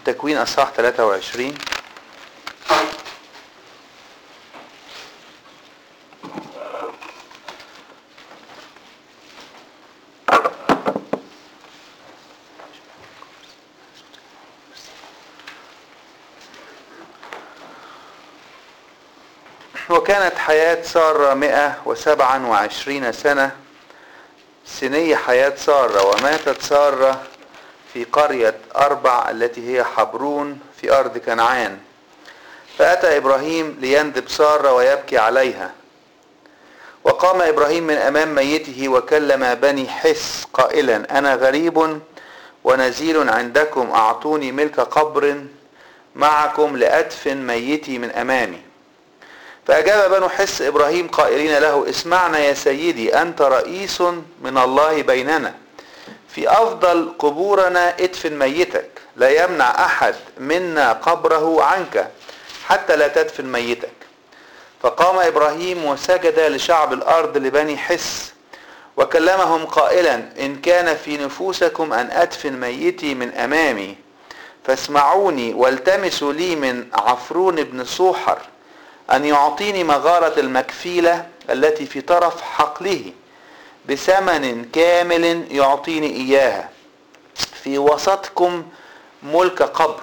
تكوين اصحاح 23 وكانت حياة سارة مئة وسبعا وعشرين سنة سنية حياة سارة وماتت سارة في قرية أربع التي هي حبرون في أرض كنعان فأتى إبراهيم ليندب سارة ويبكي عليها وقام إبراهيم من أمام ميته وكلم بني حس قائلا أنا غريب ونزيل عندكم أعطوني ملك قبر معكم لأدفن ميتي من أمامي فأجاب بنو حس إبراهيم قائلين له اسمعنا يا سيدي أنت رئيس من الله بيننا في أفضل قبورنا ادفن ميتك لا يمنع أحد منا قبره عنك حتى لا تدفن ميتك فقام إبراهيم وسجد لشعب الأرض لبني حس وكلمهم قائلا إن كان في نفوسكم أن أدفن ميتي من أمامي فاسمعوني والتمسوا لي من عفرون بن صوحر أن يعطيني مغارة المكفيلة التي في طرف حقله بثمن كامل يعطيني إياها في وسطكم ملك قبر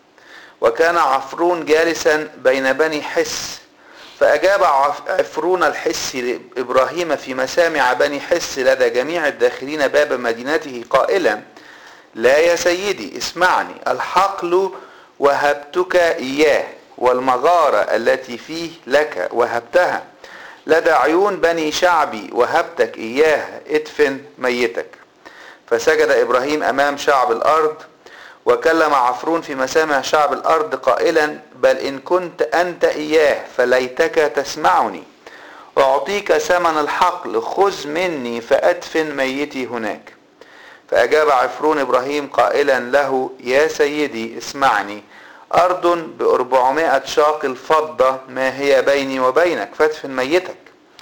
وكان عفرون جالسا بين بني حس فأجاب عفرون الحسي لإبراهيم في مسامع بني حس لدى جميع الداخلين باب مدينته قائلا لا يا سيدي اسمعني الحقل وهبتك إياه والمغارة التي فيه لك وهبتها لدى عيون بني شعبي وهبتك إياها ادفن ميتك فسجد إبراهيم أمام شعب الأرض وكلم عفرون في مسامع شعب الأرض قائلا بل إن كنت أنت إياه فليتك تسمعني أعطيك ثمن الحقل خذ مني فأدفن ميتي هناك فأجاب عفرون إبراهيم قائلا له يا سيدي اسمعني أرض بأربعمائة شاقل فضة ما هي بيني وبينك فادفن ميتك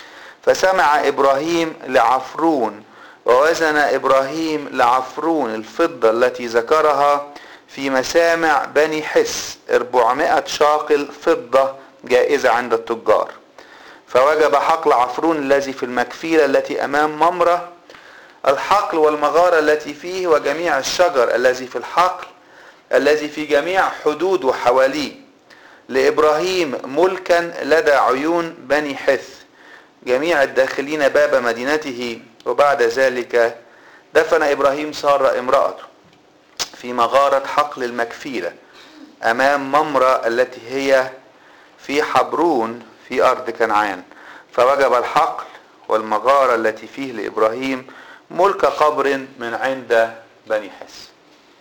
فسمع إبراهيم لعفرون ووزن إبراهيم لعفرون الفضة التي ذكرها في مسامع بني حس أربعمائة شاقل فضة جائزة عند التجار فوجب حقل عفرون الذي في المكفيلة التي أمام ممرة الحقل والمغارة التي فيه وجميع الشجر الذي في الحقل الذي في جميع حدود حواليه لإبراهيم ملكا لدى عيون بني حث جميع الداخلين باب مدينته وبعد ذلك دفن إبراهيم سارة امرأته في مغارة حقل المكفيلة أمام ممرة التي هي في حبرون في أرض كنعان فوجب الحقل والمغارة التي فيه لإبراهيم ملك قبر من عند بني حس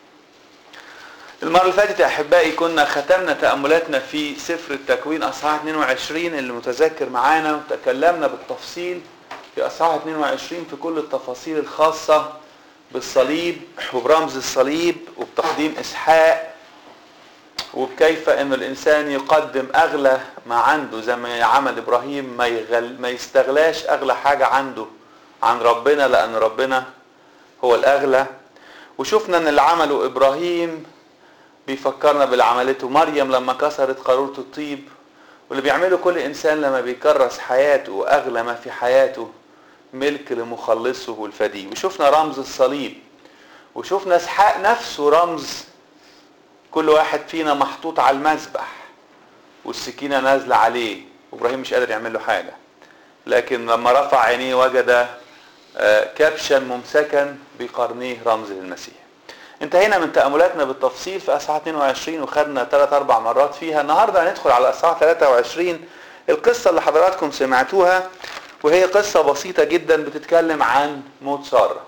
المرة اللي فاتت يا أحبائي كنا ختمنا تأملاتنا في سفر التكوين أصحاح 22 اللي متذكر معانا وتكلمنا بالتفصيل في أصحاح 22 في كل التفاصيل الخاصة بالصليب وبرمز الصليب وبتقديم إسحاق وبكيف أن الإنسان يقدم أغلى ما عنده زي ما عمل إبراهيم ما, يغل ما يستغلاش أغلى حاجة عنده عن ربنا لأن ربنا هو الأغلى وشفنا أن اللي عمله إبراهيم بيفكرنا باللي عملته مريم لما كسرت قارورة الطيب واللي بيعمله كل انسان لما بيكرس حياته واغلى ما في حياته ملك لمخلصه والفدي وشفنا رمز الصليب وشفنا اسحاق نفسه رمز كل واحد فينا محطوط على المذبح والسكينة نازلة عليه وابراهيم مش قادر يعمل له حاجة لكن لما رفع عينيه وجد كبشا ممسكا بقرنيه رمز للمسيح انتهينا من تأملاتنا بالتفصيل في أصحاح 22 وخدنا ثلاث أربع مرات فيها النهاردة هندخل على أصحاح 23 القصة اللي حضراتكم سمعتوها وهي قصة بسيطة جدا بتتكلم عن موت سارة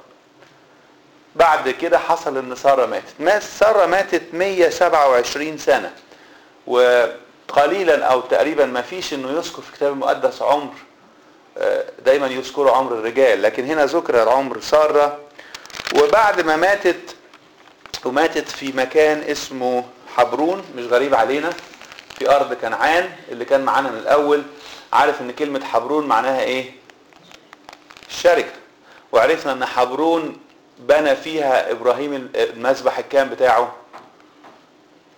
بعد كده حصل ان سارة ماتت مات سارة ماتت 127 سنة وقليلا او تقريبا ما فيش انه يذكر في الكتاب المقدس عمر دايما يذكروا عمر الرجال لكن هنا ذكر عمر سارة وبعد ما ماتت وماتت في مكان اسمه حبرون مش غريب علينا في ارض كنعان اللي كان معانا من الاول عارف ان كلمة حبرون معناها ايه الشركة وعرفنا ان حبرون بنى فيها ابراهيم المذبح الكام بتاعه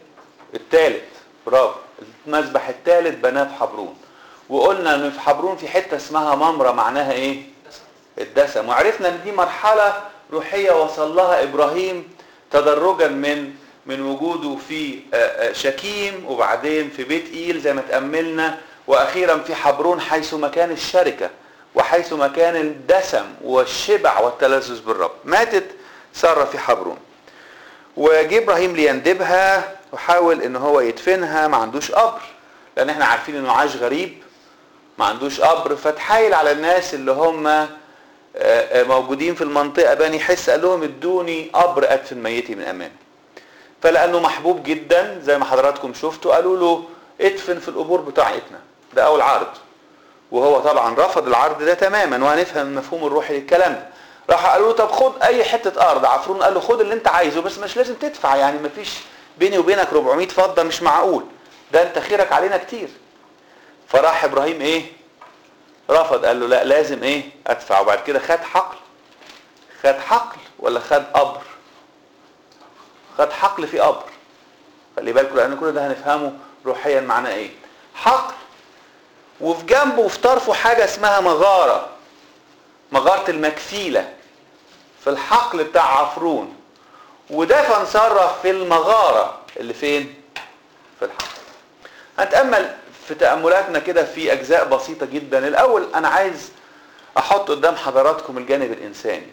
الثالث برافو المذبح الثالث بناه في حبرون وقلنا ان في حبرون في حته اسمها ممره معناها ايه الدسم وعرفنا ان دي مرحله روحيه وصل لها ابراهيم تدرجا من من وجوده في شكيم وبعدين في بيت ايل زي ما تاملنا واخيرا في حبرون حيث مكان الشركه وحيث مكان الدسم والشبع والتلذذ بالرب ماتت ساره في حبرون وجه ابراهيم ليندبها وحاول ان هو يدفنها ما عندوش قبر لان احنا عارفين انه عاش غريب ما عندوش قبر فتحايل على الناس اللي هم موجودين في المنطقه بني حس قال لهم ادوني قبر ادفن ميتي من امامي فلانه محبوب جدا زي ما حضراتكم شفتوا قالوا له ادفن في القبور بتاعتنا ده اول عرض وهو طبعا رفض العرض ده تماما وهنفهم المفهوم الروحي للكلام ده راح قالوا له طب خد اي حته ارض عفرون قال له خد اللي انت عايزه بس مش لازم تدفع يعني مفيش بيني وبينك 400 فضه مش معقول ده انت خيرك علينا كتير فراح ابراهيم ايه رفض قال له لا لازم ايه ادفع وبعد كده خد حقل خد حقل ولا خد قبر خد حقل في قبر خلي بالكم لان كل ده هنفهمه روحيا معناه ايه حقل وفي جنبه وفي طرفه حاجه اسمها مغاره مغاره المكفيله في الحقل بتاع عفرون ودفن ساره في المغاره اللي فين في الحقل هنتامل في تاملاتنا كده في اجزاء بسيطه جدا الاول انا عايز احط قدام حضراتكم الجانب الانساني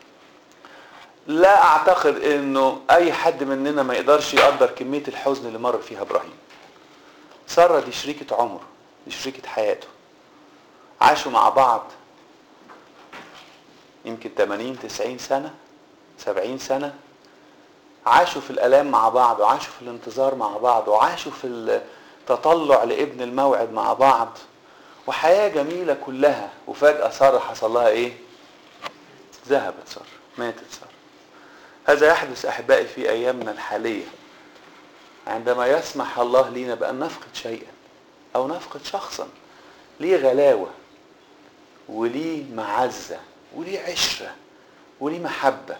لا اعتقد انه اي حد مننا ما يقدرش يقدر كميه الحزن اللي مر فيها ابراهيم ساره دي شريكه عمره دي شريكه حياته عاشوا مع بعض يمكن 80 90 سنه 70 سنه عاشوا في الالام مع بعض وعاشوا في الانتظار مع بعض وعاشوا في التطلع لابن الموعد مع بعض وحياه جميله كلها وفجاه ساره حصل لها ايه ذهبت ساره ماتت ساره هذا يحدث احبائي في ايامنا الحاليه عندما يسمح الله لينا بان نفقد شيئا او نفقد شخصا ليه غلاوه وليه معزه وليه عشره وليه محبه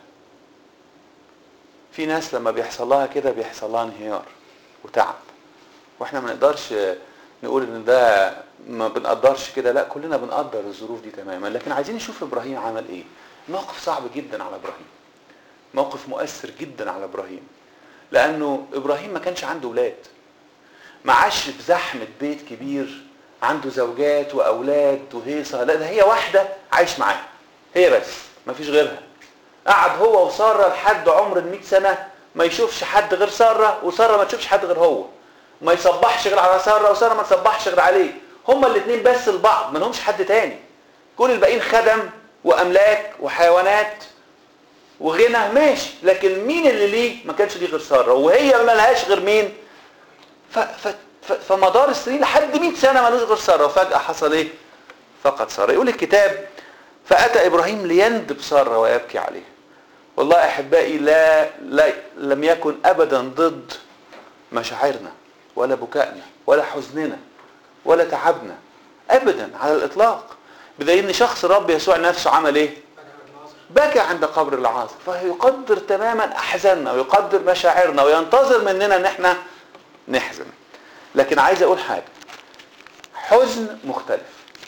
في ناس لما بيحصل لها كده بيحصل لها انهيار وتعب واحنا ما نقدرش نقول ان ده ما بنقدرش كده لا كلنا بنقدر الظروف دي تماما لكن عايزين نشوف ابراهيم عمل ايه موقف صعب جدا على ابراهيم موقف مؤثر جدا على ابراهيم لانه ابراهيم ما كانش عنده اولاد ما عاش في زحمه بيت كبير عنده زوجات واولاد وهيصه لا ده هي واحده عايش معاها هي بس ما فيش غيرها قعد هو وساره لحد عمر ال 100 سنه ما يشوفش حد غير ساره وساره ما تشوفش حد غير هو ما يصبحش غير على ساره وساره ما تصبحش غير عليه هما الاثنين بس لبعض ما لهمش حد تاني كل الباقيين خدم واملاك وحيوانات وغنى ماشي لكن مين اللي ليه ما كانش ليه غير ساره وهي ما لهاش غير مين ف ف ف فمدار السنين لحد 100 سنه ملوش غير ساره وفجاه حصل ايه فقد ساره يقول الكتاب فاتى ابراهيم ليندب ساره ويبكي عليها والله احبائي لا, لا لم يكن ابدا ضد مشاعرنا ولا بكائنا ولا حزننا ولا تعبنا ابدا على الاطلاق بدليل ان شخص الرب يسوع نفسه عمل ايه بكى عند قبر العازر فيقدر تماما احزاننا ويقدر مشاعرنا وينتظر مننا ان احنا نحزن لكن عايز اقول حاجه حزن مختلف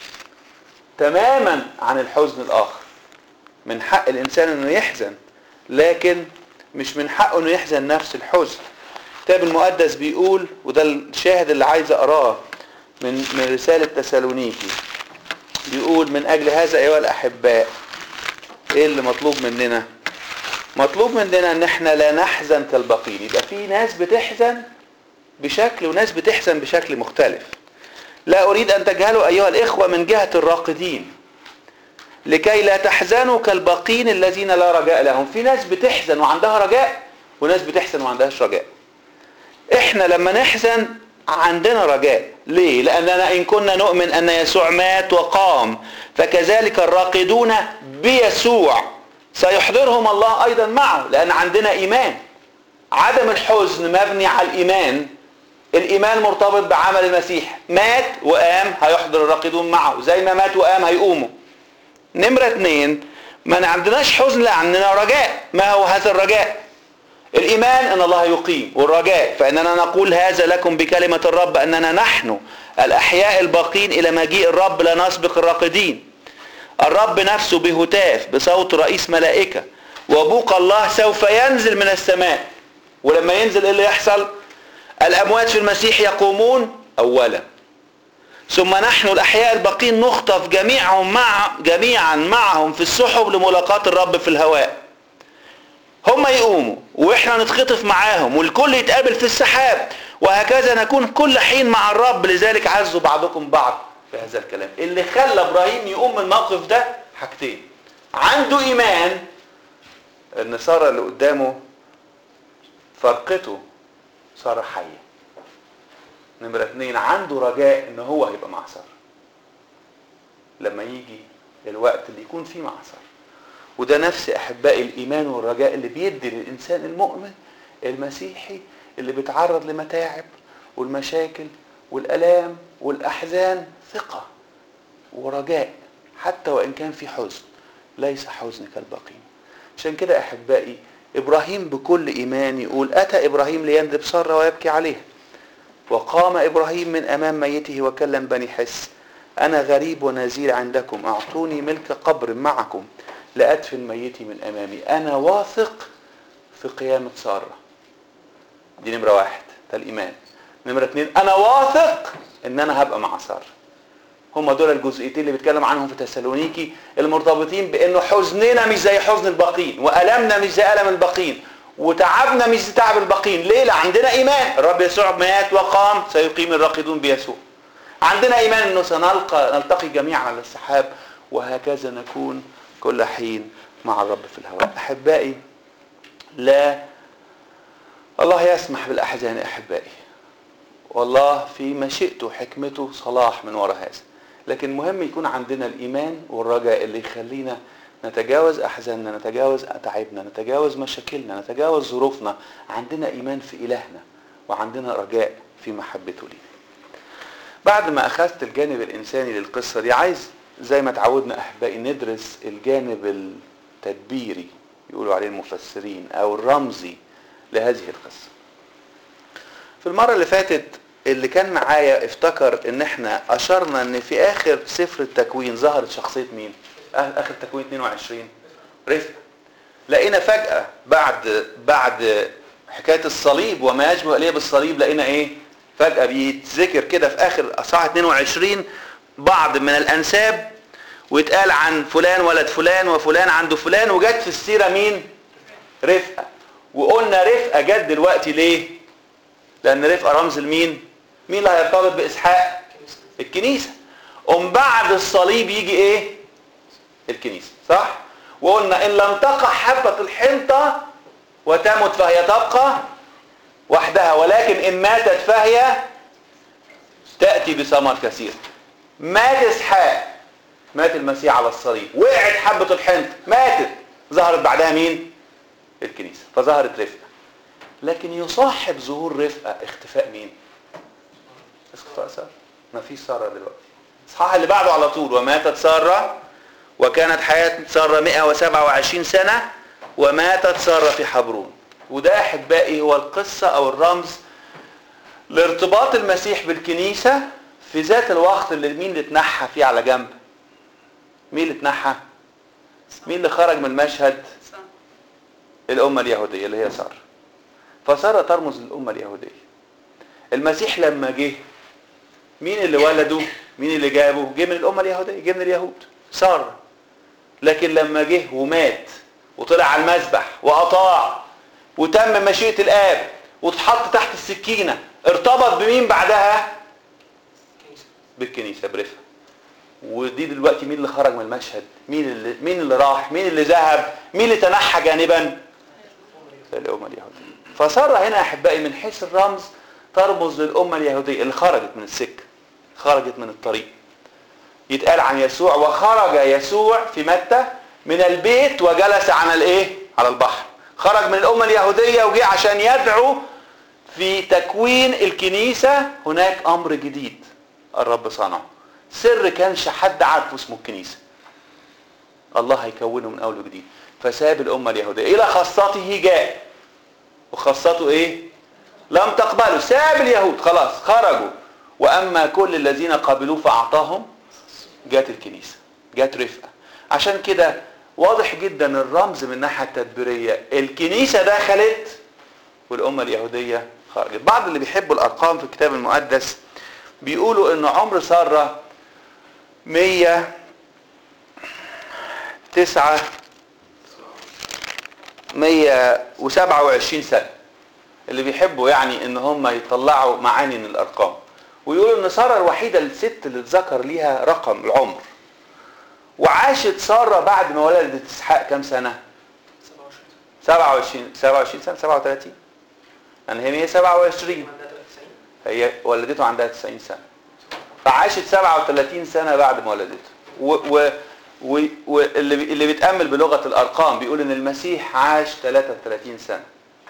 تماما عن الحزن الاخر من حق الانسان انه يحزن لكن مش من حقه انه يحزن نفس الحزن الكتاب المقدس بيقول وده الشاهد اللي عايز اقراه من من رساله تسالونيكي بيقول من اجل هذا ايها الاحباء ايه اللي مطلوب مننا مطلوب مننا ان احنا لا نحزن كالباقين يبقى في ناس بتحزن بشكل وناس بتحزن بشكل مختلف لا اريد ان تجهلوا ايها الاخوه من جهه الراقدين لكي لا تحزنوا كالباقين الذين لا رجاء لهم في ناس بتحزن وعندها رجاء وناس بتحزن وعندهاش رجاء احنا لما نحزن عندنا رجاء ليه لاننا ان كنا نؤمن ان يسوع مات وقام فكذلك الراقدون بيسوع سيحضرهم الله ايضا معه لان عندنا ايمان عدم الحزن مبني على الايمان الايمان مرتبط بعمل المسيح مات وقام هيحضر الراقدون معه زي ما مات وقام هيقوموا نمرة اتنين ما عندناش حزن لا عندنا رجاء ما هو هذا الرجاء الايمان ان الله يقيم والرجاء فاننا نقول هذا لكم بكلمه الرب اننا نحن الاحياء الباقين الى مجيء الرب لا نسبق الراقدين الرب نفسه بهتاف بصوت رئيس ملائكه وبوق الله سوف ينزل من السماء ولما ينزل ايه اللي يحصل الاموات في المسيح يقومون اولا ثم نحن الاحياء الباقين نخطف جميعهم مع جميعا معهم في السحب لملاقاة الرب في الهواء هم يقوموا واحنا نتخطف معاهم والكل يتقابل في السحاب وهكذا نكون كل حين مع الرب لذلك عزوا بعضكم بعض في هذا الكلام اللي خلى ابراهيم يقوم من الموقف ده حاجتين عنده ايمان ان ساره اللي قدامه فرقته ساره حيه نمرة اتنين عنده رجاء ان هو هيبقى مع ساره لما يجي الوقت اللي يكون فيه مع ساره وده نفس احبائي الايمان والرجاء اللي بيدي للانسان المؤمن المسيحي اللي بيتعرض لمتاعب والمشاكل والالام والاحزان ثقه ورجاء حتى وان كان في حزن ليس حزن كالباقين عشان كده احبائي ابراهيم بكل ايمان يقول اتى ابراهيم ليندب ساره ويبكي عليها وقام ابراهيم من امام ميته وكلم بني حس انا غريب ونزيل عندكم اعطوني ملك قبر معكم لادفن ميتي من امامي انا واثق في قيامه ساره دي نمره واحد ده الايمان نمره اتنين انا واثق ان انا هبقى مع ساره هم دول الجزئيتين اللي بيتكلم عنهم في تسالونيكي المرتبطين بانه حزننا مش زي حزن الباقين والمنا مش زي الم الباقين وتعبنا مش زي تعب الباقين ليه لا عندنا ايمان الرب يسوع مات وقام سيقيم الراقدون بيسوع عندنا ايمان انه سنلقى نلتقي جميعا على السحاب وهكذا نكون كل حين مع الرب في الهواء احبائي لا الله يسمح بالاحزان احبائي والله في مشيئته وحكمته صلاح من وراء هذا لكن مهم يكون عندنا الايمان والرجاء اللي يخلينا نتجاوز احزاننا نتجاوز تعبنا نتجاوز مشاكلنا نتجاوز ظروفنا عندنا ايمان في الهنا وعندنا رجاء في محبته لينا بعد ما اخذت الجانب الانساني للقصه دي عايز زي ما تعودنا احبائي ندرس الجانب التدبيري يقولوا عليه المفسرين او الرمزي لهذه القصه في المره اللي فاتت اللي كان معايا افتكر ان احنا اشرنا ان في اخر سفر التكوين ظهرت شخصيه مين اخر تكوين 22 رفقه لقينا فجاه بعد بعد حكايه الصليب وما يشبه اليه بالصليب لقينا ايه فجاه بيتذكر كده في اخر اصحاح 22 بعض من الانساب ويتقال عن فلان ولد فلان وفلان عنده فلان وجت في السيره مين رفقه وقلنا رفقه جت دلوقتي ليه لان رفقه رمز لمين مين اللي هيرتبط باسحاق الكنيسه قوم بعد الصليب يجي ايه الكنيسه صح وقلنا ان لم تقع حبه الحنطه وتمت فهي تبقى وحدها ولكن ان ماتت فهي تاتي بثمر كثير مات اسحاق مات المسيح على الصليب وقعت حبه الحنطه ماتت ظهرت بعدها مين الكنيسه فظهرت رفقه لكن يصاحب ظهور رفقه اختفاء مين اختفاء ساره ما فيش ساره دلوقتي الاصحاح اللي بعده على طول وماتت ساره وكانت حياه ساره 127 سنه وماتت ساره في حبرون وده احبائي هو القصه او الرمز لارتباط المسيح بالكنيسه في ذات الوقت اللي مين اللي اتنحى فيه على جنب مين اللي اتنحى مين اللي خرج من المشهد الامه اليهوديه اللي هي ساره فساره ترمز للامه اليهوديه المسيح لما جه مين اللي ولده مين اللي جابه جه من الامه اليهوديه جه من اليهود ساره لكن لما جه ومات وطلع على المذبح واطاع وتم مشيئه الاب واتحط تحت السكينه ارتبط بمين بعدها بالكنيسه برفقه ودي دلوقتي مين اللي خرج من المشهد مين اللي مين اللي راح مين اللي ذهب مين اللي تنحى جانبا الامه اليهوديه فساره هنا يا احبائي من حيث الرمز ترمز للامه اليهوديه اللي خرجت من السكه خرجت من الطريق يتقال عن يسوع وخرج يسوع في متى من البيت وجلس على الايه على البحر خرج من الامه اليهوديه وجه عشان يدعو في تكوين الكنيسه هناك امر جديد الرب صنعه سر كانش حد عارفه اسمه الكنيسه الله هيكونه من اول وجديد فساب الامه اليهوديه الى خاصته جاء خاصته ايه لم تقبلوا ساب اليهود خلاص خرجوا واما كل الذين قبلوه فاعطاهم جات الكنيسه جات رفقه عشان كده واضح جدا الرمز من الناحيه التدبيريه الكنيسه دخلت والامه اليهوديه خرجت بعض اللي بيحبوا الارقام في الكتاب المقدس بيقولوا ان عمر ساره 100 تسعة 127 سنة اللي بيحبوا يعني ان هم يطلعوا معاني من الارقام ويقولوا ان ساره الوحيده الست اللي اتذكر ليها رقم العمر وعاشت ساره بعد ما ولدت اسحاق كام سنه 27 27 سنه 37 يعني هي 127 هي ولدته عندها 90 سنه فعاشت 37 سنه بعد ما ولدته و, و واللي اللي بيتامل بلغه الارقام بيقول ان المسيح عاش 33 سنه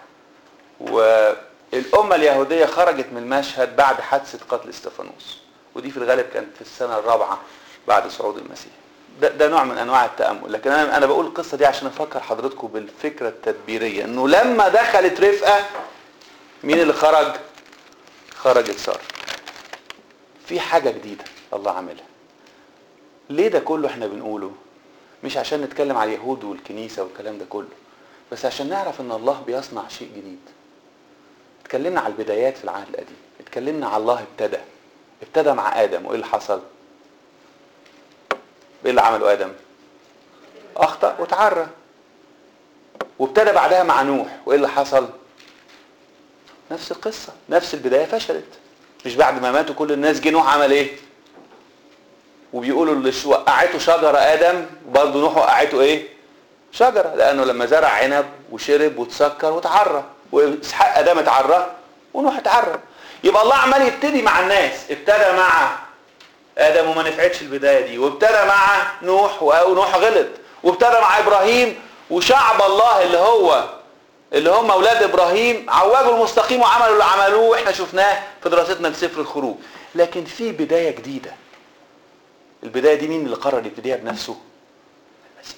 والامه اليهوديه خرجت من المشهد بعد حادثه قتل استفانوس ودي في الغالب كانت في السنه الرابعه بعد صعود المسيح ده, ده نوع من انواع التامل لكن انا انا بقول القصه دي عشان افكر حضراتكم بالفكره التدبيريه انه لما دخلت رفقه مين اللي خرج خرجت ساره في حاجه جديده الله عاملها ليه ده كله احنا بنقوله مش عشان نتكلم على اليهود والكنيسة والكلام ده كله بس عشان نعرف ان الله بيصنع شيء جديد اتكلمنا على البدايات في العهد القديم اتكلمنا على الله ابتدى ابتدى مع ادم وايه اللي حصل ايه اللي عمله ادم اخطا وتعرى وابتدى بعدها مع نوح وايه اللي حصل نفس القصه نفس البدايه فشلت مش بعد ما ماتوا كل الناس جه نوح عمل ايه وبيقولوا اللي وقعته شجرة آدم برضه نوح وقعته إيه؟ شجرة لأنه لما زرع عنب وشرب وتسكر وتعرى وإسحاق آدم اتعرى ونوح اتعرى يبقى الله عمال يبتدي مع الناس ابتدى مع آدم وما نفعتش البداية دي وابتدى مع نوح ونوح غلط وابتدى مع إبراهيم وشعب الله اللي هو اللي هم اولاد ابراهيم عوجوا المستقيم وعملوا اللي عملوه واحنا شفناه في دراستنا لسفر الخروج لكن في بدايه جديده البدايه دي مين اللي قرر يبتديها بنفسه المسيح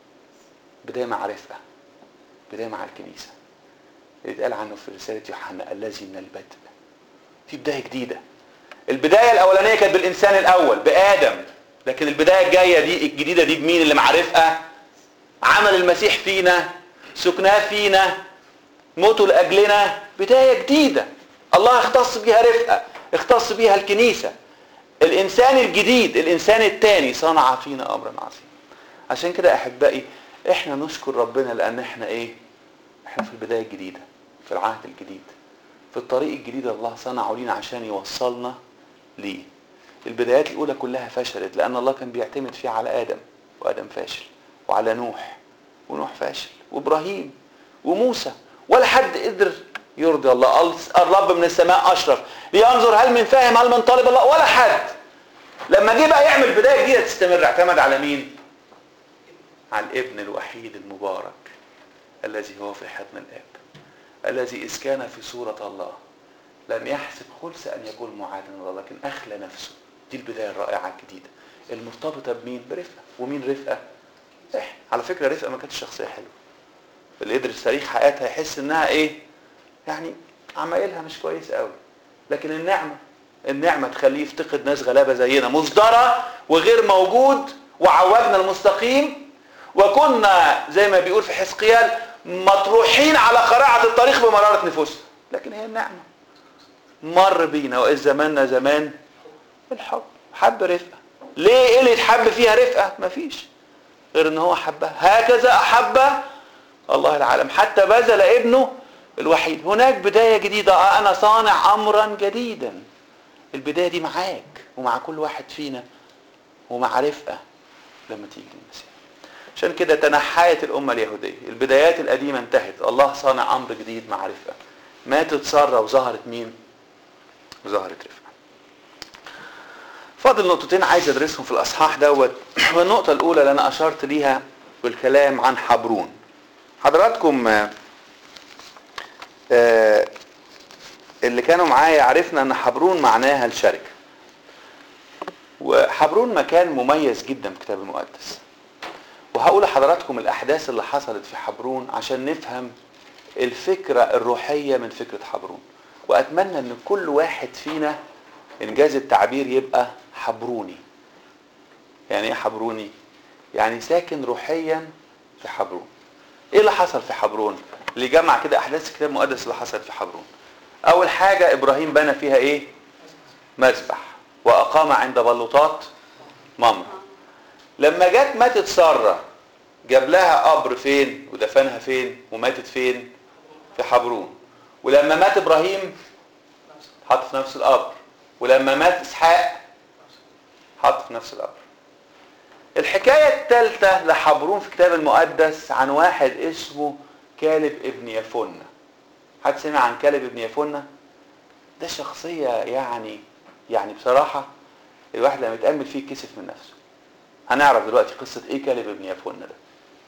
بدايه مع رفقه بدايه مع الكنيسه اللي اتقال عنه في رساله يوحنا الذي من البدء في بدايه جديده البدايه الاولانيه كانت بالانسان الاول بادم لكن البدايه الجايه دي الجديده دي بمين اللي مع رفقه عمل المسيح فينا سكناه فينا موته لاجلنا بدايه جديده الله اختص بيها رفقه اختص بيها الكنيسه الانسان الجديد الانسان الثاني صنع فينا امرا عظيما عشان كده احبائي احنا نشكر ربنا لان احنا ايه احنا في البدايه الجديده في العهد الجديد في الطريق الجديد الله صنعه لينا عشان يوصلنا ليه البدايات الاولى كلها فشلت لان الله كان بيعتمد فيها على ادم وادم فاشل وعلى نوح ونوح فاشل وابراهيم وموسى ولا حد قدر يرضي الله الرب من السماء اشرف لينظر هل من فاهم هل من طالب الله ولا حد لما جه بقى يعمل بدايه جديده تستمر اعتمد على مين على الابن الوحيد المبارك الذي هو في حضن الاب الذي اذ كان في صوره الله لم يحسب خلص ان يكون معادلا لله لكن اخلى نفسه دي البدايه الرائعه الجديده المرتبطه بمين برفقه ومين رفقه احنا على فكره رفقه ما كانتش شخصيه حلوه اللي يدرس تاريخ حياتها يحس انها ايه يعني عمايلها مش كويس قوي لكن النعمه النعمه تخليه يفتقد ناس غلابه زينا مصدره وغير موجود وعوجنا المستقيم وكنا زي ما بيقول في حزقيال مطروحين على قراعه الطريق بمراره نفوسنا لكن هي النعمه مر بينا واذ زماننا زمان الحب حب رفقه ليه ايه اللي يتحب فيها رفقه مفيش غير ان هو حبها هكذا احب الله العالم حتى بذل ابنه الوحيد هناك بداية جديدة آه أنا صانع أمرا جديدا البداية دي معاك ومع كل واحد فينا ومع رفقة لما تيجي المسيح عشان كده تنحيت الأمة اليهودية البدايات القديمة انتهت الله صانع أمر جديد مع رفقة ماتت سارة وظهرت مين ظهرت رفقة فاضل نقطتين عايز ادرسهم في الاصحاح دوت والنقطه الاولى اللي انا اشرت ليها بالكلام عن حبرون حضراتكم آه اللي كانوا معايا عرفنا ان حبرون معناها الشركه وحبرون مكان مميز جدا في الكتاب المقدس وهقول لحضراتكم الاحداث اللي حصلت في حبرون عشان نفهم الفكرة الروحية من فكرة حبرون وأتمنى أن كل واحد فينا إنجاز التعبير يبقى حبروني يعني إيه حبروني؟ يعني ساكن روحيا في حبرون إيه اللي حصل في حبرون؟ اللي جمع كده أحداث الكتاب المقدس اللي حصلت في حبرون أول حاجة إبراهيم بنى فيها إيه؟ مذبح وأقام عند بلوطات ممر لما جت ماتت سارة جاب لها قبر فين ودفنها فين وماتت فين في حبرون ولما مات ابراهيم حط في نفس القبر ولما مات اسحاق حط في نفس القبر الحكاية الثالثة لحبرون في الكتاب المقدس عن واحد اسمه كالب ابن يفنة حد سمع عن كالب ابن يفنة ده شخصية يعني يعني بصراحة الواحد لما يتأمل فيه كسف من نفسه هنعرف دلوقتي قصة ايه كالب ابن يفنة ده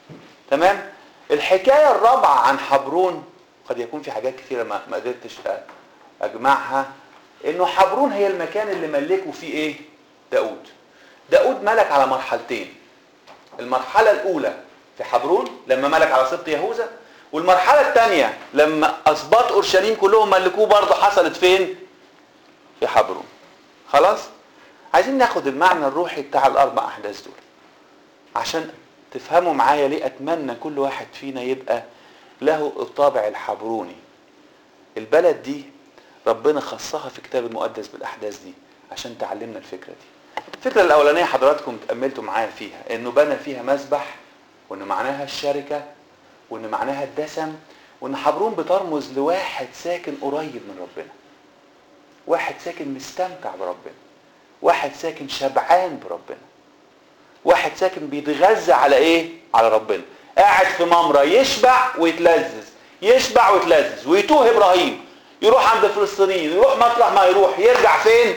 تمام الحكاية الرابعة عن حبرون قد يكون في حاجات كثيرة ما ما قدرتش اجمعها انه حبرون هي المكان اللي ملكوا فيه ايه داود داود ملك على مرحلتين المرحلة الاولى في حبرون لما ملك على سبط يهوذا والمرحلة الثانية لما اسباط اورشليم كلهم ملكوه برضه حصلت فين في حبرون خلاص عايزين ناخد المعنى الروحي بتاع الاربع احداث دول عشان تفهموا معايا ليه اتمنى كل واحد فينا يبقى له الطابع الحبروني البلد دي ربنا خصها في الكتاب المقدس بالاحداث دي عشان تعلمنا الفكره دي الفكره الاولانيه حضراتكم اتاملتوا معايا فيها انه بنى فيها مسبح وان معناها الشركه وان معناها الدسم وان حبرون بترمز لواحد ساكن قريب من ربنا واحد ساكن مستمتع بربنا واحد ساكن شبعان بربنا واحد ساكن بيتغذى على ايه على ربنا قاعد في ممرة يشبع ويتلذذ يشبع ويتلذذ ويتوه ابراهيم يروح عند الفلسطينيين يروح مطرح ما يروح يرجع فين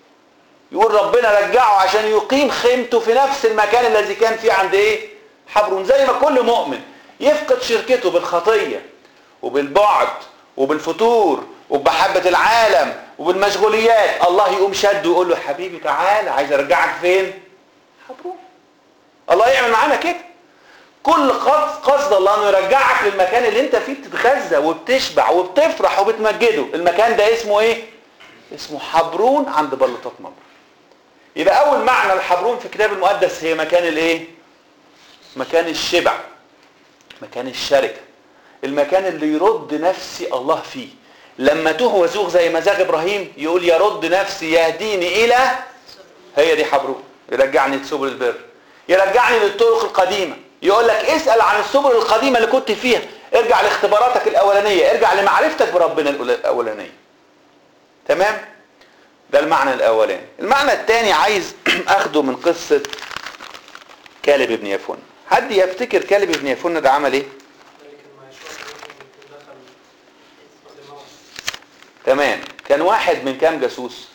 يقول ربنا رجعه عشان يقيم خيمته في نفس المكان الذي كان فيه عند ايه حبرون زي ما كل مؤمن يفقد شركته بالخطية وبالبعد وبالفتور وبمحبة العالم وبالمشغوليات الله يقوم شده ويقول له حبيبي تعالى عايز ارجعك فين حبرون الله يعمل معانا كده كل قصد قصد الله انه يرجعك للمكان اللي انت فيه بتتغذى وبتشبع وبتفرح وبتمجده المكان ده اسمه ايه اسمه حبرون عند بلطات ممر يبقى اول معنى الحبرون في الكتاب المقدس هي مكان الايه مكان الشبع مكان الشركه المكان اللي يرد نفسي الله فيه لما توه وزوغ زي مزاج ابراهيم يقول يرد نفسي يهديني الى هي دي حبرون يرجعني لسبل البر يرجعني للطرق القديمه يقول لك اسال عن السبل القديمه اللي كنت فيها ارجع لاختباراتك الاولانيه ارجع لمعرفتك بربنا الاولانيه تمام ده المعنى الاولاني المعنى الثاني عايز اخده من قصه كالب ابن يفون حد يفتكر كالب ابن يفون ده عمل ايه تمام كان واحد من كام جاسوس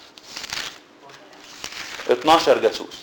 12 جاسوس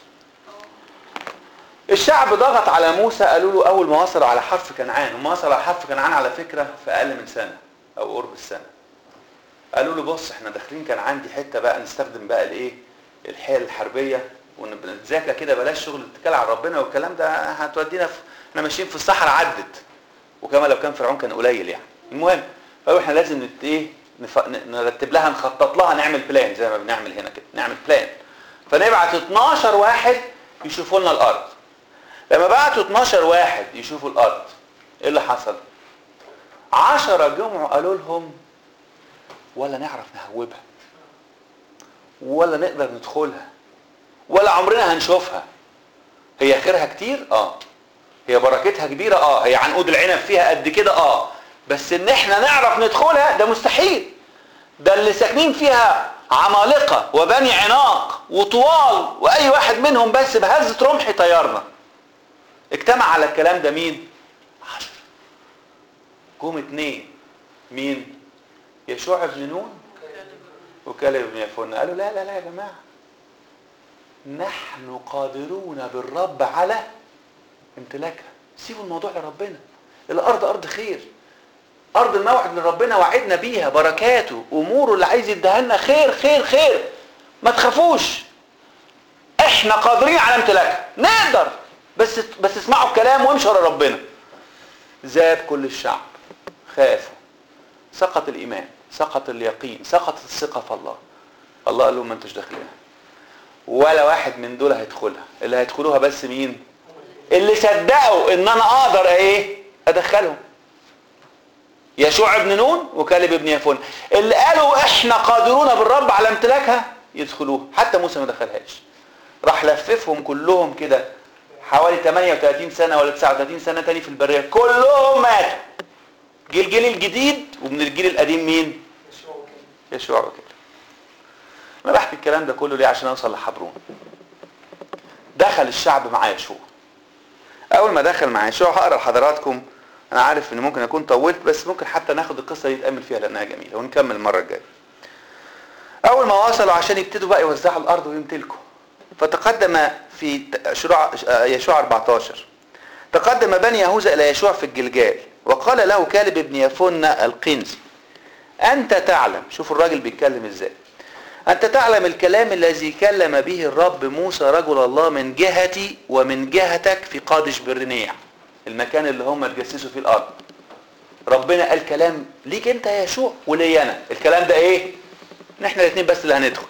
الشعب ضغط على موسى قالوا له اول ما وصلوا على حرف كنعان هم وصلوا على حرف كنعان على فكره في اقل من سنه او قرب السنه قالوا له بص احنا داخلين كنعان دي حته بقى نستخدم بقى الايه الحيل الحربيه ونتذاكى كده بلاش شغل الاتكال على ربنا والكلام ده هتودينا في احنا ماشيين في الصحراء عدت وكما لو كان فرعون كان قليل يعني المهم فقالوا احنا لازم نت ايه نف... نرتب لها نخطط لها نعمل بلان زي ما بنعمل هنا كده نعمل بلان فنبعت 12 واحد يشوفوا لنا الارض لما بعتوا 12 واحد يشوفوا الارض ايه اللي حصل 10 جمعوا قالوا لهم ولا نعرف نهوبها ولا نقدر ندخلها ولا عمرنا هنشوفها هي خيرها كتير اه هي بركتها كبيرة اه هي عنقود العنب فيها قد كده اه بس ان احنا نعرف ندخلها ده مستحيل ده اللي ساكنين فيها عمالقة وبني عناق وطوال واي واحد منهم بس بهزة رمح طيارنا اجتمع على الكلام ده مين عشر جم اتنين مين يشوع بن نون وكالب بن يفون قالوا لا لا لا يا جماعة نحن قادرون بالرب على امتلاكها سيبوا الموضوع لربنا الارض ارض خير ارض الموعد اللي ربنا وعدنا بيها بركاته اموره اللي عايز يديها لنا خير خير خير ما تخافوش احنا قادرين على امتلاكها نقدر بس بس اسمعوا الكلام وامشوا ورا ربنا ذاب كل الشعب خافوا سقط الايمان سقط اليقين سقطت الثقه في الله الله قال لهم ما انتوش داخلينها ولا واحد من دول هيدخلها اللي هيدخلوها بس مين اللي صدقوا ان انا اقدر ايه ادخلهم يشوع ابن نون وكالب ابن يفون اللي قالوا احنا قادرون بالرب على امتلاكها يدخلوها حتى موسى ما دخلهاش راح لففهم كلهم كده حوالي 38 سنة ولا 39 سنة تاني في البرية كلهم ماتوا جه الجيل الجديد ومن الجيل القديم مين يشوع وكده انا بحكي الكلام ده كله ليه عشان اوصل لحبرون دخل الشعب مع يشوع اول ما دخل مع يشوع هقرا لحضراتكم انا عارف ان ممكن اكون طولت بس ممكن حتى ناخد القصه دي نتامل فيها لانها جميله ونكمل المره الجايه اول ما وصلوا عشان يبتدوا بقى يوزعوا الارض ويمتلكوا فتقدم في شروع يشوع 14 تقدم بني يهوذا الى يشوع في الجلجال وقال له كالب ابن يفن القنزي انت تعلم شوف الراجل بيتكلم ازاي انت تعلم الكلام الذي كلم به الرب موسى رجل الله من جهتي ومن جهتك في قادش برنيع المكان اللي هم اتجسسوا فيه الارض ربنا قال كلام ليك انت يا يشوع ولي انا الكلام ده ايه ان احنا الاثنين بس اللي هندخل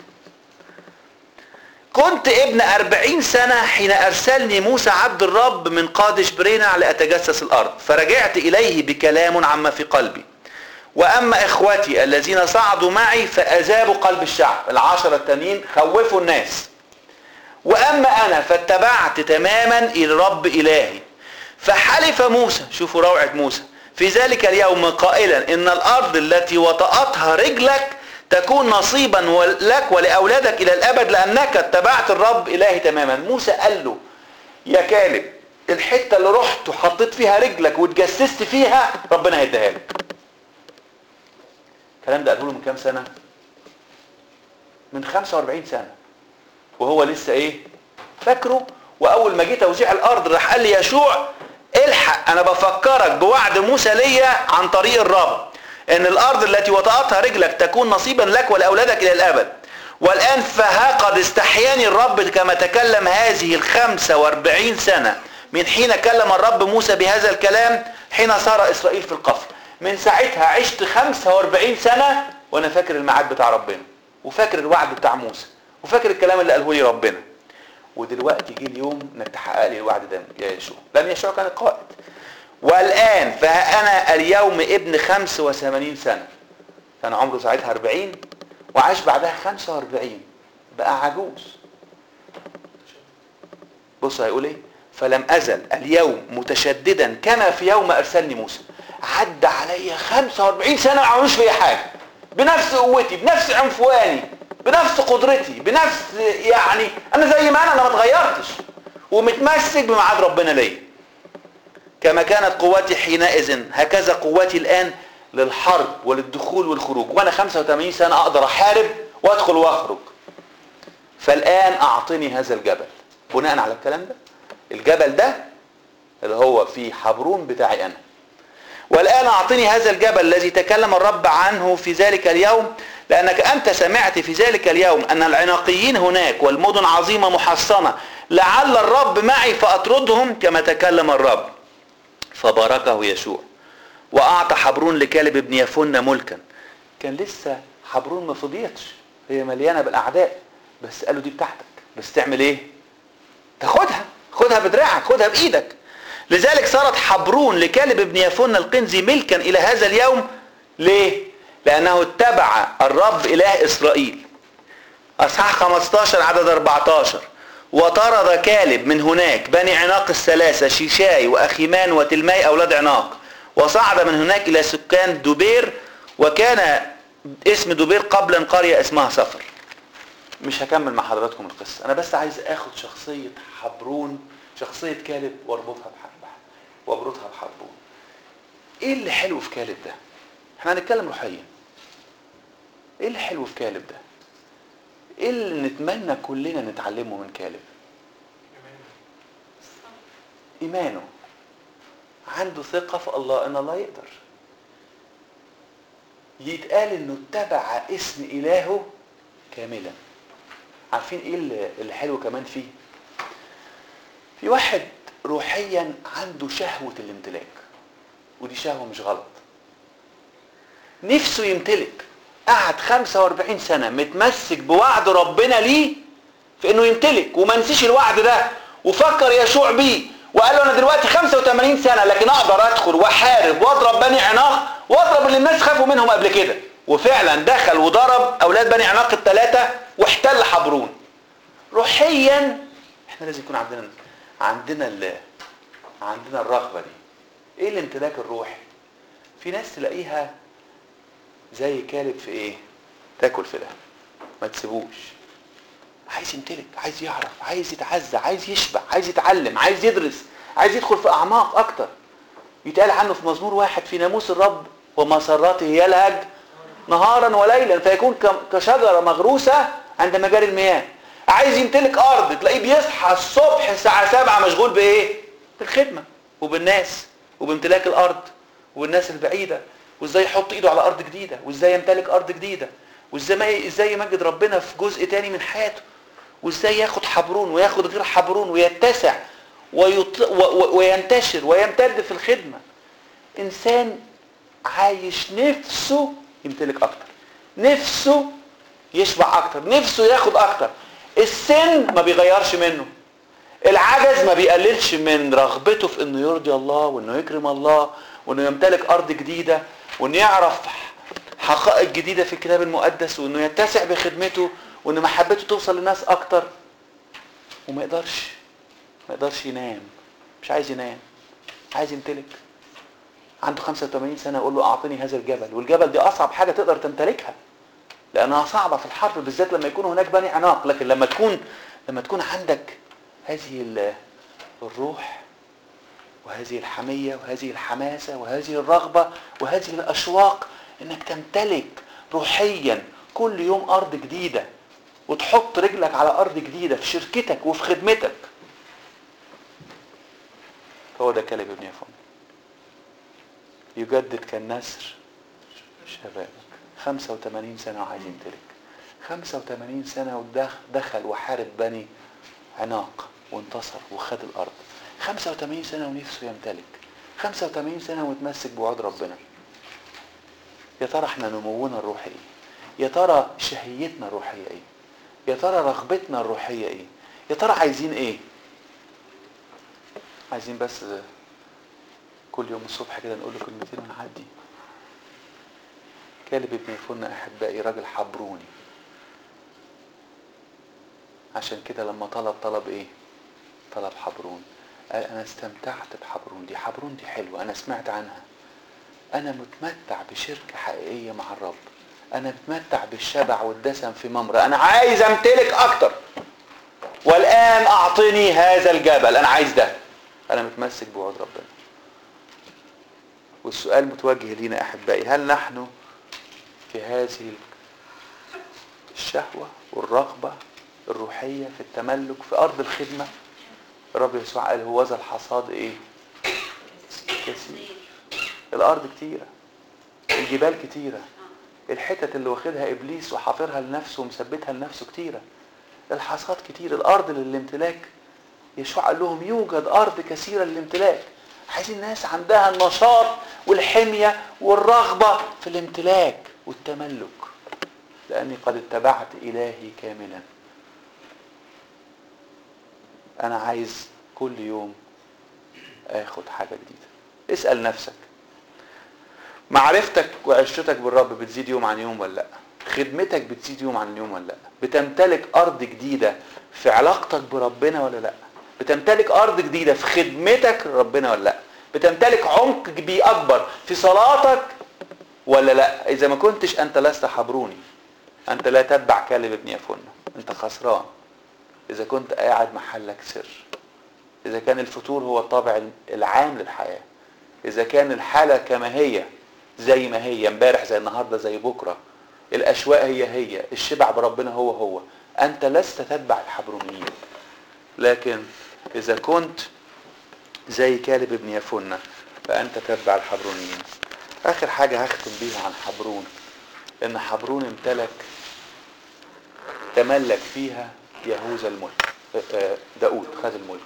كنت ابن أربعين سنة حين أرسلني موسى عبد الرب من قادش برينع لأتجسس الأرض فرجعت إليه بكلام عما في قلبي وأما إخوتي الذين صعدوا معي فأذابوا قلب الشعب العشرة التانيين خوفوا الناس وأما أنا فاتبعت تماما إلى رب إلهي فحلف موسى شوفوا روعة موسى في ذلك اليوم قائلا إن الأرض التي وطأتها رجلك تكون نصيبا لك ولأولادك إلى الأبد لأنك اتبعت الرب إلهي تماما موسى قال له يا كالب الحتة اللي رحت وحطيت فيها رجلك واتجسست فيها ربنا هيديها لك الكلام ده قاله له من كام سنة من 45 سنة وهو لسه ايه فاكره واول ما جه توزيع الارض راح قال لي يشوع الحق انا بفكرك بوعد موسى ليا عن طريق الرب ان الارض التي وطأتها رجلك تكون نصيبا لك ولاولادك الى الابد والان فها قد استحياني الرب كما تكلم هذه الخمسة واربعين سنة من حين كلم الرب موسى بهذا الكلام حين صار اسرائيل في القفر من ساعتها عشت 45 سنة وانا فاكر الميعاد بتاع ربنا وفاكر الوعد بتاع موسى وفاكر الكلام اللي قاله لي ربنا ودلوقتي جه اليوم انك تحقق لي الوعد ده يا يشوع لان يشوع كان القائد والان فها انا اليوم ابن 85 سنة كان عمره ساعتها 40 وعاش بعدها 45 بقى عجوز بص هيقول ايه فلم ازل اليوم متشددا كما في يوم ارسلني موسى عدى عليا 45 سنه ما عملوش فيا حاجه بنفس قوتي بنفس عنفواني بنفس قدرتي بنفس يعني انا زي ما انا انا ما اتغيرتش ومتمسك بميعاد ربنا ليا كما كانت قوتي حينئذ هكذا قوتي الان للحرب وللدخول والخروج وانا 85 سنه اقدر احارب وادخل واخرج فالان اعطني هذا الجبل بناء على الكلام ده الجبل ده اللي هو في حبرون بتاعي انا والآن أعطني هذا الجبل الذي تكلم الرب عنه في ذلك اليوم لأنك أنت سمعت في ذلك اليوم أن العناقيين هناك والمدن عظيمة محصنة لعل الرب معي فأطردهم كما تكلم الرب فباركه يشوع وأعطى حبرون لكالب ابن يفن ملكا كان لسه حبرون ما فضيتش هي مليانة بالأعداء بس قالوا دي بتاعتك بس تعمل ايه تاخدها خدها بدراعك خدها بإيدك لذلك صارت حبرون لكالب ابن يفن القنزي ملكا الى هذا اليوم ليه لانه اتبع الرب اله اسرائيل اصحاح 15 عدد 14 وطرد كالب من هناك بني عناق الثلاثة شيشاي وأخيمان وتلماي أولاد عناق وصعد من هناك إلى سكان دبير وكان اسم دبير قبلا قرية اسمها صفر مش هكمل مع حضراتكم القصة أنا بس عايز أخد شخصية حبرون شخصية كالب واربطها بحبها واربطها بحبون ايه اللي حلو في كالب ده احنا هنتكلم روحيا ايه اللي حلو في كالب ده ايه اللي نتمنى كلنا نتعلمه من كالب ايمانه عنده ثقة في الله ان الله يقدر يتقال انه اتبع اسم الهه كاملا عارفين ايه اللي اللي حلو كمان فيه في واحد روحيا عنده شهوة الامتلاك ودي شهوة مش غلط نفسه يمتلك قعد 45 سنة متمسك بوعد ربنا ليه في انه يمتلك وما نسيش الوعد ده وفكر يشوع بيه وقال له انا دلوقتي 85 سنة لكن اقدر ادخل واحارب واضرب بني عناق واضرب اللي الناس خافوا منهم قبل كده وفعلا دخل وضرب اولاد بني عناق الثلاثة واحتل حبرون روحيا احنا لازم يكون عندنا عندنا ال... عندنا الرغبة دي ايه الامتلاك الروحي في ناس تلاقيها زي كالب في ايه تاكل في ده ما تسيبوش عايز يمتلك عايز يعرف عايز يتعزى عايز يشبع عايز يتعلم عايز يدرس عايز يدخل في اعماق اكتر يتقال عنه في مزمور واحد في ناموس الرب ومسراته يلهج نهارا وليلا فيكون كشجره مغروسه عند مجاري المياه عايز يمتلك ارض تلاقيه بيصحى الصبح الساعه 7 مشغول بايه بالخدمه وبالناس وبامتلاك الارض والناس البعيده وازاي يحط ايده على ارض جديده وازاي يمتلك ارض جديده وازاي ازاي يمجد ربنا في جزء تاني من حياته وازاي ياخد حبرون وياخد غير حبرون ويتسع ويطل... و... و... وينتشر ويمتد في الخدمه انسان عايش نفسه يمتلك اكتر نفسه يشبع اكتر نفسه ياخد اكتر السن ما بيغيرش منه العجز ما بيقللش من رغبته في انه يرضي الله وانه يكرم الله وانه يمتلك ارض جديده وانه يعرف حقائق جديده في الكتاب المقدس وانه يتسع بخدمته وان محبته توصل للناس اكتر وما يقدرش ما يقدرش ينام مش عايز ينام عايز يمتلك عنده 85 سنه يقول له اعطني هذا الجبل والجبل دي اصعب حاجه تقدر تمتلكها لانها صعبه في الحرب بالذات لما يكون هناك بني عناق لكن لما تكون لما تكون عندك هذه الروح وهذه الحميه وهذه الحماسه وهذه الرغبه وهذه الاشواق انك تمتلك روحيا كل يوم ارض جديده وتحط رجلك على ارض جديده في شركتك وفي خدمتك هو ده كلب ابن يفون يجدد كالنسر شبابك 85 سنه وعايز يمتلك 85 سنه ودخل وحارب بني عناق وانتصر وخد الارض 85 سنه ونفسه يمتلك 85 سنه ومتمسك بوعد ربنا يا ترى احنا نمونا الروحي ايه يا ترى شهيتنا الروحيه ايه يا ترى رغبتنا الروحيه ايه يا ترى عايزين ايه عايزين بس كل يوم الصبح كده نقول له كلمتين ونعدي كالب ابن يفن احبائي راجل حبروني عشان كده لما طلب طلب ايه طلب حبرون قال انا استمتعت بحبرون دي حبرون دي حلوه انا سمعت عنها انا متمتع بشركه حقيقيه مع الرب انا متمتع بالشبع والدسم في ممر انا عايز امتلك اكتر والان اعطني هذا الجبل انا عايز ده انا متمسك بوعد ربنا والسؤال متوجه لينا احبائي هل نحن في هذه الشهوه والرغبه الروحيه في التملك في ارض الخدمه الرب يسوع قال هو ذا الحصاد ايه كثير الارض كتيره الجبال كتيره الحتت اللي واخدها ابليس وحافرها لنفسه ومثبتها لنفسه كتيره الحصاد كتير الارض للامتلاك يشوع قال لهم يوجد ارض كثيره للامتلاك عايزين ناس عندها النشاط والحميه والرغبه في الامتلاك والتملك لاني قد اتبعت الهي كاملا انا عايز كل يوم اخد حاجه جديده اسال نفسك معرفتك وعشرتك بالرب بتزيد يوم عن يوم ولا لا خدمتك بتزيد يوم عن يوم ولا لا بتمتلك ارض جديده في علاقتك بربنا ولا لا بتمتلك ارض جديده في خدمتك لربنا ولا لا بتمتلك عمق بي اكبر في صلاتك ولا لا اذا ما كنتش انت لست حبروني انت لا تتبع كلب ابن يفن انت خسران اذا كنت قاعد محلك سر اذا كان الفتور هو الطابع العام للحياه اذا كان الحاله كما هي زي ما هي امبارح زي النهارده زي بكره الاشواق هي هي الشبع بربنا هو هو انت لست تتبع الحبرونيين لكن اذا كنت زي كالب ابن يفنة فانت تتبع الحبرونيين اخر حاجه هختم بيها عن حبرون ان حبرون امتلك تملك فيها يهوذا الملك داود خد الملك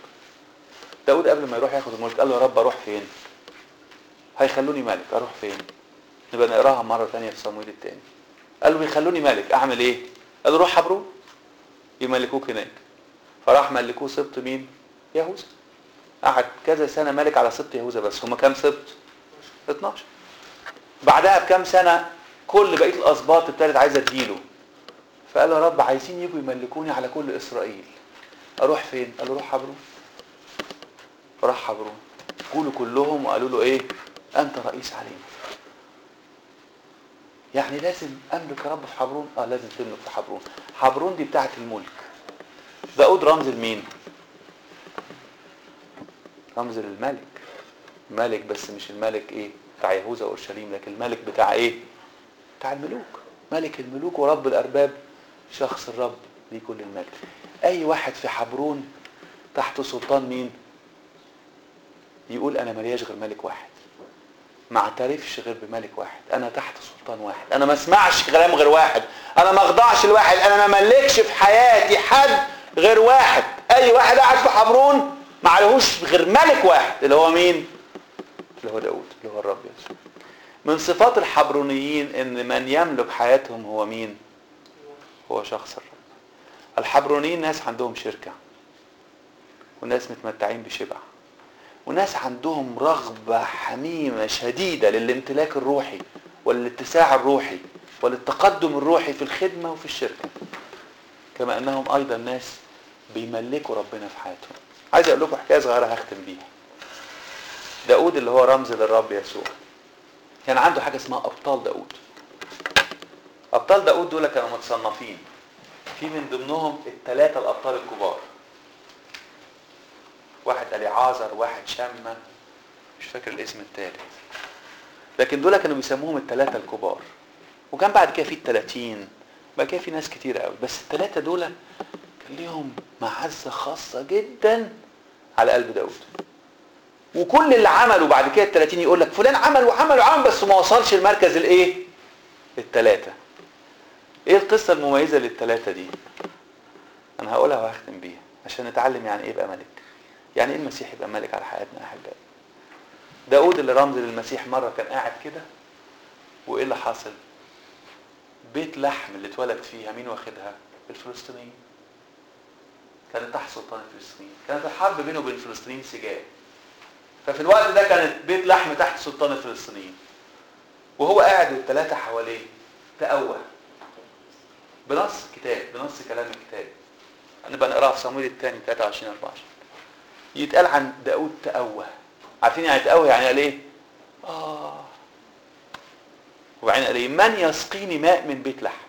داود قبل ما يروح ياخد الملك قال له يا رب اروح فين هيخلوني ملك اروح فين نبقى نقراها مرة تانية في صمويل التاني قال له بيخلوني ملك اعمل ايه قال له روح حبرون يملكوك هناك فراح ملكوه سبط مين يهوذا قعد كذا سنة ملك على سبط يهوذا بس هما كام سبط 12 بعدها بكام سنة كل بقية الأسباط ابتدت عايزة تجيله فقال له يا رب عايزين يجوا يملكوني على كل إسرائيل أروح فين؟ قال له روح حبرون راح حبرون قولوا كلهم وقالوا له إيه؟ أنت رئيس علينا يعني لازم أملك يا رب في حبرون؟ آه لازم تملك في حبرون حبرون دي بتاعت الملك داود رمز لمين؟ رمز للملك ملك بس مش الملك ايه بتاع يهوذا واورشليم لكن الملك بتاع ايه بتاع الملوك ملك الملوك ورب الارباب شخص الرب ليه كل المجد اي واحد في حبرون تحت سلطان مين يقول انا ملياش غير ملك واحد ما اعترفش غير بملك واحد انا تحت سلطان واحد انا ما اسمعش كلام غير واحد انا ما اخضعش لواحد انا ما ملكش في حياتي حد غير واحد اي واحد قاعد في حبرون ما عليهوش غير ملك واحد اللي هو مين اللي هو داود اللي هو الرب يسوع من صفات الحبرونيين ان من يملك حياتهم هو مين هو شخص الرب الحبرونيين ناس عندهم شركة وناس متمتعين بشبع وناس عندهم رغبة حميمة شديدة للامتلاك الروحي والاتساع الروحي وللتقدم الروحي في الخدمة وفي الشركة كما انهم ايضا ناس بيملكوا ربنا في حياتهم عايز اقول لكم حكايه صغيره هختم بيها داود اللي هو رمز للرب يسوع كان عنده حاجه اسمها ابطال داود ابطال داود دول كانوا متصنفين في من ضمنهم الثلاثه الابطال الكبار واحد اليعازر واحد شمة مش فاكر الاسم الثالث لكن دول كانوا بيسموهم الثلاثه الكبار وكان بعد كده في الثلاثين بعد كده في ناس كتير قوي بس الثلاثه دول كان ليهم معزه خاصه جدا على قلب داود وكل اللي عمله بعد كده ال 30 يقول لك فلان عمل وعمل وعمل بس ما وصلش المركز الايه؟ الثلاثه. ايه القصه المميزه للثلاثه دي؟ انا هقولها وهختم بيها عشان نتعلم يعني ايه يبقى ملك. يعني ايه المسيح يبقى ملك على حياتنا احبائي؟ داود اللي رمز للمسيح مره كان قاعد كده وايه اللي حصل؟ بيت لحم اللي اتولد فيها مين واخدها؟ الفلسطينيين. كانت تحت سلطان الفلسطينيين، كانت الحرب بينه وبين الفلسطينيين سجال. ففي الوقت ده كانت بيت لحم تحت سلطان الفلسطينيين وهو قاعد والثلاثه حواليه تأوه بنص كتاب بنص كلام الكتاب هنبقى نقراها في صمويل الثاني 23 24 يتقال عن داود تأوه عارفين يعني تأوه يعني قال ايه؟ اه وبعدين قال ايه؟ من يسقيني ماء من بيت لحم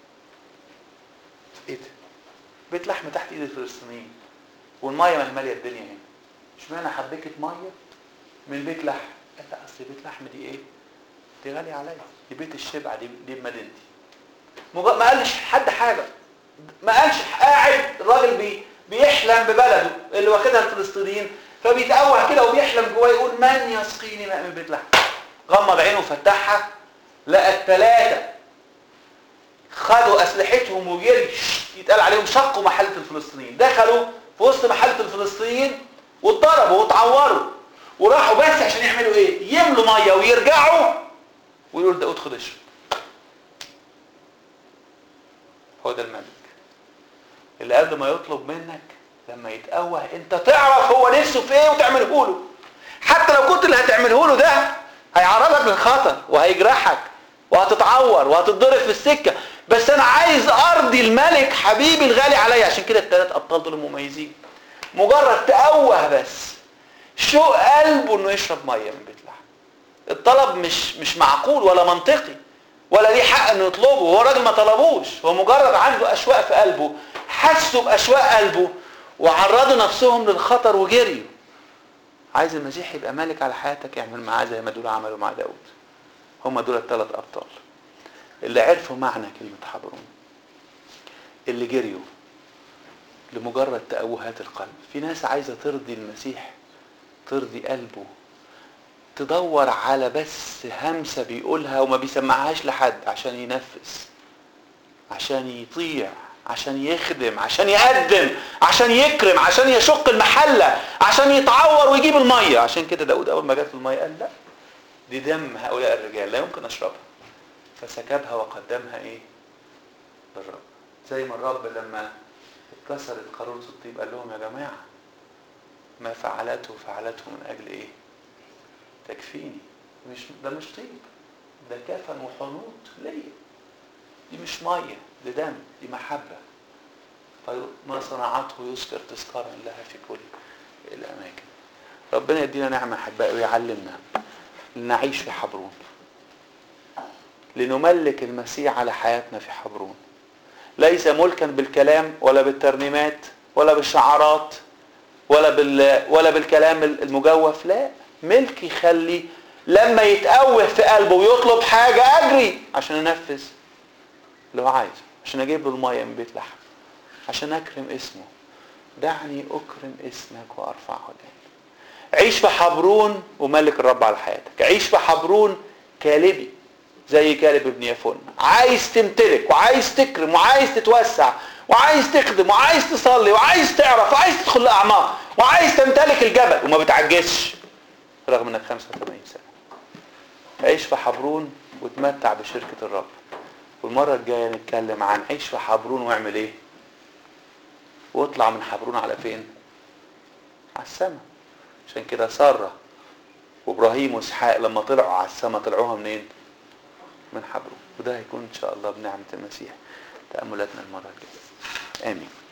ايه ده؟ بيت لحم تحت ايد الفلسطينيين والميه ما هي ماليه الدنيا هنا اشمعنى حبكت ميه من بيت لحم قال لا اصل بيت لحم دي ايه دي غاليه عليا دي بيت الشبع دي دي بمدينتي مج... ما قالش حد حاجه ما قالش قاعد الراجل بي... بيحلم ببلده اللي واخدها الفلسطينيين فبيتأوه كده وبيحلم جواه يقول من يسقيني ماء من بيت لحم غمض عينه وفتحها لقى الثلاثه خدوا اسلحتهم وجري يتقال عليهم شقوا محله الفلسطينيين دخلوا في وسط محله الفلسطينيين واتضربوا واتعوروا وراحوا بس عشان يعملوا ايه يملوا ميه ويرجعوا ويقولوا لداود خد اشرب هو ده الملك اللي قبل ما يطلب منك لما يتقوه انت تعرف هو نفسه في ايه وتعمله له حتى لو كنت اللي هتعمله له ده هيعرضك للخطر وهيجرحك وهتتعور وهتتضرب في السكه بس انا عايز ارضي الملك حبيبي الغالي عليا عشان كده الثلاث ابطال دول مميزين مجرد تأوه بس شو قلبه انه يشرب ميه من بيت لحم الطلب مش مش معقول ولا منطقي ولا ليه حق انه يطلبه هو راجل ما طلبوش هو مجرد عنده اشواق في قلبه حسوا باشواق قلبه وعرضوا نفسهم للخطر وجريوا عايز المسيح يبقى مالك على حياتك اعمل معاه زي ما دول عملوا مع داود هم دول الثلاث ابطال اللي عرفوا معنى كلمه حبرون اللي جريوا لمجرد تأوهات القلب في ناس عايزة ترضي المسيح ترضي قلبه تدور على بس همسة بيقولها وما بيسمعهاش لحد عشان ينفذ عشان يطيع عشان يخدم عشان يقدم عشان يكرم عشان يشق المحلة عشان يتعور ويجيب المية عشان كده داود أول ما جات المية قال لا دي دم هؤلاء الرجال لا يمكن اشربها فسكبها وقدمها ايه للرب زي ما الرب لما اتكسرت قارورة الطيب قال لهم يا جماعة ما فعلته فعلته من اجل ايه تكفيني مش ده مش طيب ده كفن وحنوط ليا دي مش ميه ده دم دي محبه فما صنعته يذكر تذكارا لها في كل الاماكن ربنا يدينا نعمه احبائي ويعلمنا لنعيش في حبرون لنملك المسيح على حياتنا في حبرون ليس ملكا بالكلام ولا بالترنيمات ولا بالشعارات ولا بال ولا بالكلام المجوف لا ملك يخلي لما يتأوه في قلبه ويطلب حاجة أجري عشان أنفذ اللي هو عايزه عشان أجيب له المية من بيت لحم عشان أكرم اسمه دعني أكرم اسمك وأرفعه الآن عيش في حبرون وملك الرب على حياتك عيش في حبرون كالبي زي كالب ابن يفون عايز تمتلك وعايز تكرم وعايز تتوسع وعايز تخدم وعايز تصلي وعايز تعرف وعايز تدخل لأعماق وعايز تمتلك الجبل وما بتعجزش رغم انك 85 سنة عيش في حبرون وتمتع بشركة الرب والمرة الجاية نتكلم عن عيش في حبرون واعمل ايه واطلع من حبرون على فين على السماء عشان كده سارة وابراهيم واسحاق لما طلعوا على السماء طلعوها منين من حبرون وده هيكون ان شاء الله بنعمة المسيح تأملاتنا المرة الجاية امين